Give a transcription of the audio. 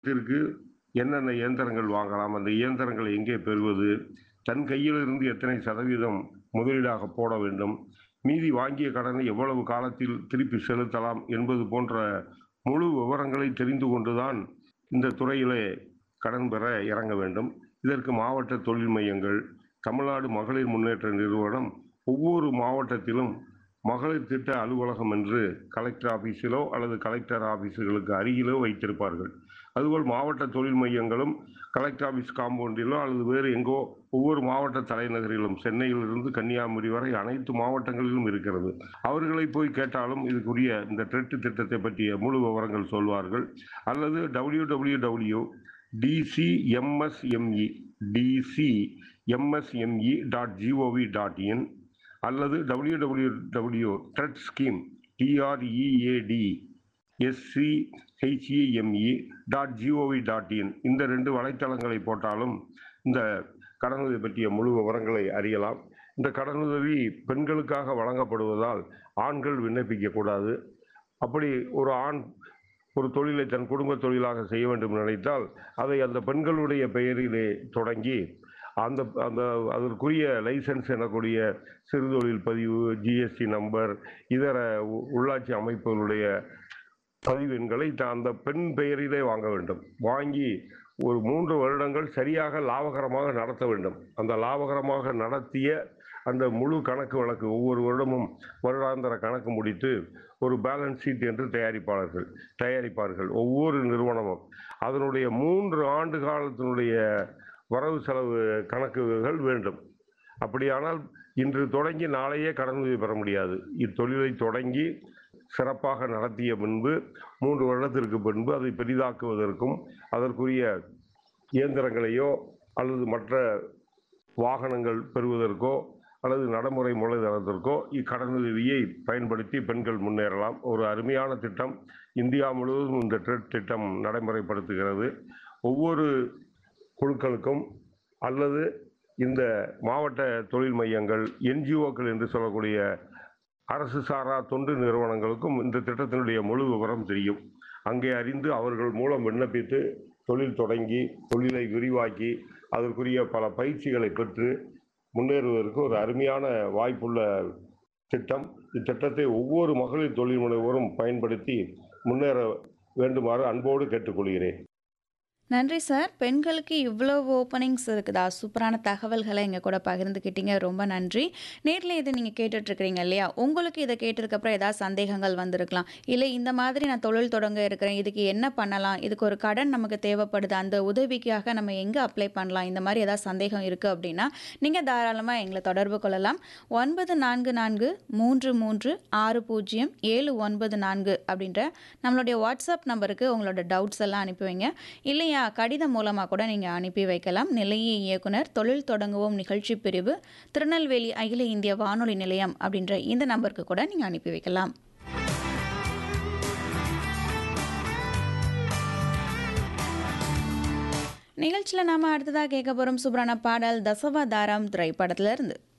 இதற்கு என்னென்ன இயந்திரங்கள் வாங்கலாம் அந்த இயந்திரங்களை எங்கே பெறுவது தன் கையிலிருந்து எத்தனை சதவீதம் முதலீடாக போட வேண்டும் மீதி வாங்கிய கடனை எவ்வளவு காலத்தில் திருப்பி செலுத்தலாம் என்பது போன்ற முழு விவரங்களை தெரிந்து கொண்டுதான் இந்த துறையிலே கடன் பெற இறங்க வேண்டும் இதற்கு மாவட்ட தொழில் மையங்கள் தமிழ்நாடு மகளிர் முன்னேற்ற நிறுவனம் ஒவ்வொரு மாவட்டத்திலும் மகளிர் திட்ட அலுவலகம் என்று கலெக்டர் ஆபீஸிலோ அல்லது கலெக்டர் ஆபீஸுகளுக்கு அருகிலோ வைத்திருப்பார்கள் அதுபோல் மாவட்ட தொழில் மையங்களும் கலெக்டர் ஆபீஸ் காம்பவுண்டிலோ அல்லது வேறு எங்கோ ஒவ்வொரு மாவட்ட தலைநகரிலும் சென்னையிலிருந்து கன்னியாகுமரி வரை அனைத்து மாவட்டங்களிலும் இருக்கிறது அவர்களை போய் கேட்டாலும் இதுக்குரிய இந்த ட்ரெட்டு திட்டத்தை பற்றிய முழு விவரங்கள் சொல்வார்கள் அல்லது W W W DCMSME DCMSME dot GOV dot in அல்லது W W W tread scheme TREAD SCHEME dot GOV dot in இந்த ரெண்டு வலைத்தளங்களை போட்டாலும் இந்த கடனுதவி பற்றிய முழு விவரங்களை அறியலாம் இந்த கடனுதவி பெண்களுக்காக வழங்கப்படுவதால் ஆண்கள் விண்ணப்பிக்கக்கூடாது அப்படி ஒரு ஆண் ஒரு தொழிலை தன் குடும்ப தொழிலாக செய்ய வேண்டும் நினைத்தால் அதை அந்த பெண்களுடைய பெயரிலே தொடங்கி அந்த அந்த அதற்குரிய லைசன்ஸ் எனக்கூடிய சிறுதொழில் பதிவு ஜிஎஸ்டி நம்பர் இதர உ- உள்ளாட்சி அமைப்புகளுடைய பதிவு எண்களை த- அந்த பெண் பெயரிலே வாங்க வேண்டும் வாங்கி ஒரு மூன்று வருடங்கள் சரியாக லாபகரமாக நடத்த வேண்டும் அந்த லாபகரமாக நடத்திய அந்த முழு கணக்கு வழக்கு ஒவ்வொரு வருடமும் வருடாந்திர கணக்கு முடித்து ஒரு பேலன்ஸ் ஷீட் என்று தயாரிப்பாளர்கள் தயாரிப்பார்கள் ஒவ்வொரு நிறுவனமும் அதனுடைய மூன்று ஆண்டு காலத்தினுடைய வரவு செலவு கணக்குகள் வேண்டும் அப்படியானால் இன்று தொடங்கி நாளையே கடனுதவி பெற முடியாது இத்தொழிலை தொடங்கி சிறப்பாக நடத்திய பின்பு மூன்று வருடத்திற்கு பின்பு அதை பெரிதாக்குவதற்கும் அதற்குரிய இயந்திரங்களையோ அல்லது மற்ற வாகனங்கள் பெறுவதற்கோ அல்லது நடைமுறை மூலதனத்திற்கோ இக்கடனுதவியை பயன்படுத்தி பெண்கள் முன்னேறலாம் ஒரு அருமையான திட்டம் இந்தியா முழுவதும் இந்த ட்ரெட் திட்டம் நடைமுறைப்படுத்துகிறது ஒவ்வொரு குழுக்களுக்கும் அல்லது இந்த மாவட்ட தொழில் மையங்கள் என்ஜிஓக்கள் என்று சொல்லக்கூடிய அரசு சாரா தொண்டு நிறுவனங்களுக்கும் இந்த திட்டத்தினுடைய முழு விவரம் தெரியும் அங்கே அறிந்து அவர்கள் மூலம் விண்ணப்பித்து தொழில் தொடங்கி தொழிலை விரிவாக்கி அதற்குரிய பல பயிற்சிகளை பெற்று முன்னேறுவதற்கு ஒரு அருமையான வாய்ப்புள்ள திட்டம் இத்திட்டத்தை ஒவ்வொரு மகளிர் தொழில் முனைவோரும் பயன்படுத்தி முன்னேற வேண்டுமாறு அன்போடு கேட்டுக்கொள்கிறேன் நன்றி சார் பெண்களுக்கு இவ்வளோ ஓப்பனிங்ஸ் இருக்குதா சூப்பரான தகவல்களை எங்கள் கூட பகிர்ந்துக்கிட்டீங்க ரொம்ப நன்றி நேரில் இது நீங்கள் கேட்டுட்ருக்கிறீங்க இல்லையா உங்களுக்கு இதை கேட்டதுக்கப்புறம் ஏதாவது சந்தேகங்கள் வந்திருக்கலாம் இல்லை இந்த மாதிரி நான் தொழில் தொடங்க இருக்கிறேன் இதுக்கு என்ன பண்ணலாம் இதுக்கு ஒரு கடன் நமக்கு தேவைப்படுது அந்த உதவிக்காக நம்ம எங்கே அப்ளை பண்ணலாம் இந்த மாதிரி ஏதாவது சந்தேகம் இருக்குது அப்படின்னா நீங்கள் தாராளமாக எங்களை தொடர்பு கொள்ளலாம் ஒன்பது நான்கு நான்கு மூன்று மூன்று ஆறு பூஜ்ஜியம் ஏழு ஒன்பது நான்கு அப்படின்ற நம்மளுடைய வாட்ஸ்அப் நம்பருக்கு உங்களோட டவுட்ஸ் எல்லாம் அனுப்பி வைங்க இல்லையா கடிதம் மூலமாக கூட நீங்கள் அனுப்பி வைக்கலாம் நிலைய இயக்குனர் தொழில் தொடங்குவோம் நிகழ்ச்சி பிரிவு திருநெல்வேலி அகில இந்திய வானொலி நிலையம் அப்படின்ற இந்த நம்பருக்கு கூட நீங்கள் அனுப்பி வைக்கலாம் நிகழ்ச்சியில் நாம அடுத்ததாக கேட்க போகிறோம் சூப்பரான பாடல் தசவதாரம் திரைப்படத்துல இருந்து